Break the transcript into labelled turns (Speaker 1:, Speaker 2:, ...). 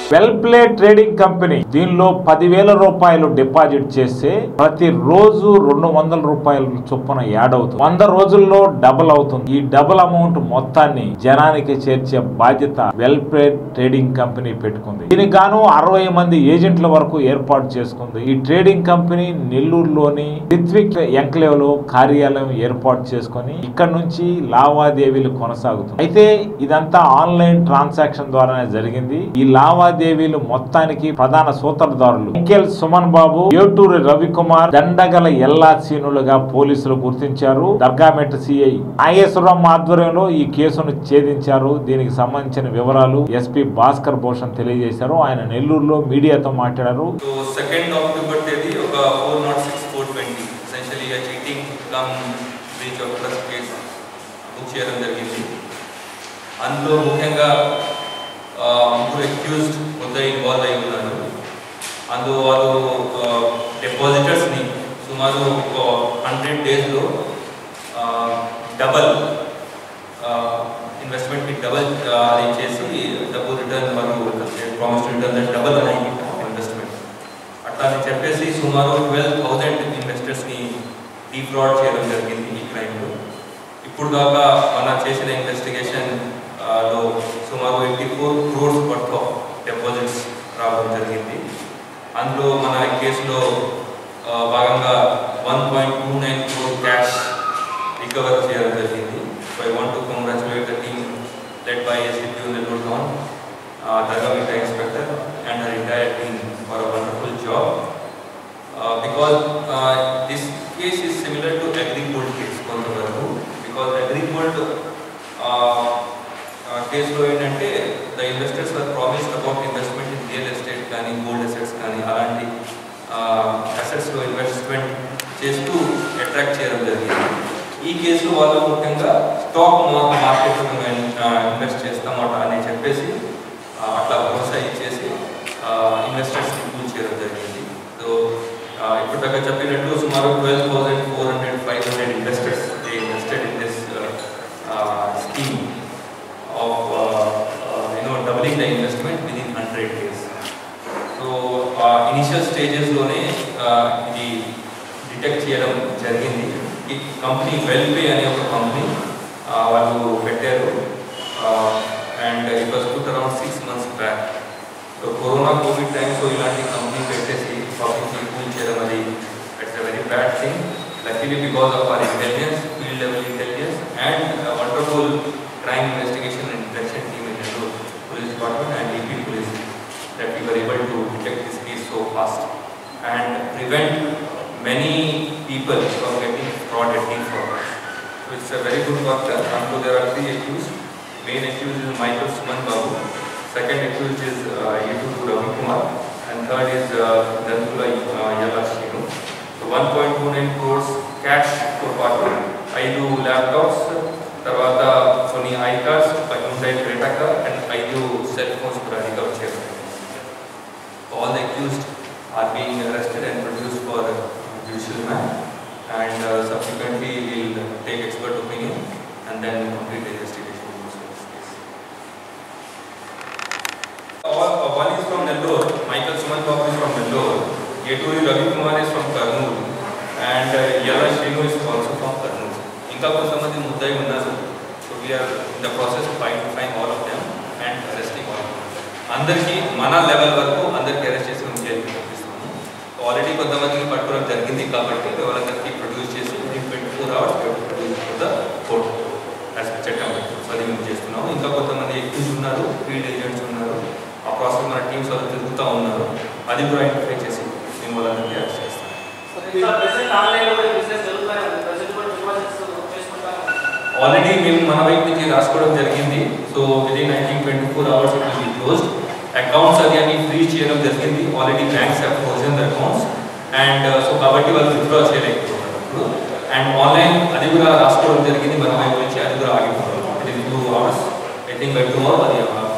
Speaker 1: Well play trading company దీనిలో పదివేల రూపాయలు డిపాజిట్ చేస్తే ప్రతి రోజు రెండు వందల రూపాయల చొప్పున యాడ్ అవుతుంది వంద రోజుల్లో డబుల్ అవుతుంది ఈ డబుల్ అమౌంట్ మొత్తాన్ని జనానికి చేర్చే బాధ్యత వెల్ ప్లే ట్రేడింగ్ కంపెనీ పెట్టుకుంది దీనికి గాను అరవై మంది ఏజెంట్ల వరకు ఏర్పాటు చేసుకుంది ఈ ట్రేడింగ్ కంపెనీ నెల్లూరులోని రిత్విక్ ఎంక్లేవ్ లో కార్యాలయం ఏర్పాటు చేసుకొని ఇక్కడ నుంచి లావాదేవీలు కొనసాగుతుంది అయితే ఇదంతా ఆన్లైన్ ట్రాన్సాక్షన్ ద్వారానే జరిగింది ఈ లావాదేవీలు మొత్తానికి ప్రధాన సూత్రధారులు నిఖిల్ సుమన్ బాబు ఏటూరి రవికుమార్ దండగల ఎల్లాసీనులుగా పోలీసులు గుర్తించారు దర్గామెట్ సిఐ నాగేశ్వరరావు ఆధ్వర్యంలో ఈ కేసును ఛేదించారు దీనికి సంబంధించిన వివరాలు ఎస్పీ భాస్కర్ భూషణ్ తెలియజేశారు ఆయన నెల్లూరులో మీడియాతో మాట్లాడారు
Speaker 2: సో సెకండ్ అక్టోబర్ తేదీ ఒక four not six four twenty essentially cheating cum breach of trust case book చేయడం జరిగింది అందులో ముఖ్యంగా ఆ, ముగ్గురు అక్యూజ్డ్ ముద్ద ఇన్వాల్వ్ అయి ఉన్నారు అందులో వాళ్ళు డిపాజిటర్స్ని సుమారు ఒక హండ్రెడ్ డేస్లో డబల్ ఇన్వెస్ట్మెంట్కి డబల్ అది చేసి డబ్బు రిటర్న్ వాళ్ళు ప్రామిస్ రిటర్న్ డబల్ అయ్యి ఇన్వెస్ట్మెంట్ అట్లా అని చెప్పేసి సుమారు ట్వెల్వ్ థౌజండ్ ఇన్వెస్టర్స్ని డీఫ్రాడ్ చేయడం జరిగింది ఈ క్రైమ్లో ఇప్పుడు దాకా మన చేసిన ఇన్వెస్టిగేషన్ లో సుమారు eighty four crores worth of deposits రావడం జరిగింది అందులో మన ఈ కేసులో ఆ, భాగంగా one point two nine crore cash recover చేయడం జరిగింది so I want to congratulate the team led by SDPU Nellore town Dargamitta inspector and her entire team for a wonderful job because this case is similar to AgriGold case కొంతవరకు because AgriGold కేసులో ఏంటంటే the investors are promised about investment in real estate కానీ gold assets కానీ అలాంటి అసెట్స్లో investment చేస్తూ attract చేయడం జరిగింది ఈ కేసులో వాళ్ళు ముఖ్యంగా స్టాక్ మార్కెట్లో మేము ఇన్వెస్ట్ చేస్తామట అని చెప్పేసి ఆ, అట్లా భరోసా ఇచ్చేసి ఇన్వెస్టర్స్ని పూల్ చేయడం జరిగింది సో ఇప్పుడు దాకా చెప్పినట్టు సుమారు twelve thousand four hundred five hundred investors they invested in this scheme of you know doubling the investment within hundred days so initial స్టేజెస్లోనే ఇది డిటెక్ట్ చేయడం జరిగింది ఈ కంపెనీ వెల్పే అనే ఒక కంపెనీ వాళ్ళు పెట్టారు and it was put around six months back so corona covid టైమ్స్లో ఇలాంటి కంపెనీ పెట్టేసి పబ్లిక్ కూల్ చేయడం అది it's a very bad thing luckily because of our intelligence field level intelligence and wonderful crime investigation and detection team in Nellore police department and EP police that we were able to detect this case so fast and prevent many people from getting fraud and defraud. So it's a very good work done. And so there are three accused. Main accused is Michael Suman Babu. Second accused is uh, Yetu Ravi Kumar. And third is uh, Dandula uh, Yala Shinu. So 1.29 crores cash for part ఐదు laptops తర్వాత కొన్ని I cards Hyundai Creta car and ఐదు cell phones కూడా recover చేయడం all the accused are being arrested and produce for judicial man and subsequently will take expert opinion and then complete investigation One is from Nellore, Michael Suman Babu is from Nellore, Yeturi Ravi Kumar is from Karnool, and uh, Yala Shrinu is also from Karnool. ఇంకా కొంతమంది ముద్దాయి ఉన్నారు so we are in the process identifying all of them and arresting all అందరికీ మన level వరకు అందరికీ arrest చేసి జైలుకి పంపిస్తున్నాము ఆల్రెడీ కొంతమందికి పట్టుకోవడం జరిగింది కాబట్టి వాళ్ళందరికీ ప్రొడ్యూస్ చేసి twenty four hours produce the court as చట్టం సో అది మేము చేస్తున్నాము ఇంకా కొంతమంది ఎక్కువ ఉన్నారు ఫీల్డ్ ఏజెంట్స్ ఉన్నారు ఆ ప్రాసెస్ మన టీమ్స్ వాళ్ళు తిరుగుతూ ఉన్నారు అది కూడా ఐడెంటిఫై చేసి మేము వాళ్ళందరికీ అరెస్ట్ చేస్తాం
Speaker 3: ఇంకా ప్రెసెంట్ ఆన్లైన్ లో బిజినెస్ జరుగుతాయి ప్రెసెంట్ కూడా డిపాజిట్స్ చేసుకుంటారు
Speaker 2: ఆల్రెడీ మేము మన వైపు నుంచి రాసుకోవడం జరిగింది so within nineteen twenty four hours it will be closed accounts అది అన్ని ఫ్రీజ్ చేయడం జరిగింది already banks have closed the accounts and so కాబట్టి వాళ్ళు విత్డ్రా చేయలేకపోతున్నారు ఇప్పుడు అండ్ ఆన్లైన్ అది కూడా రాసుకోవడం జరిగింది మన వైపు నుంచి అది కూడా ఆగిపోతుంది it is two hours I think by two hour అది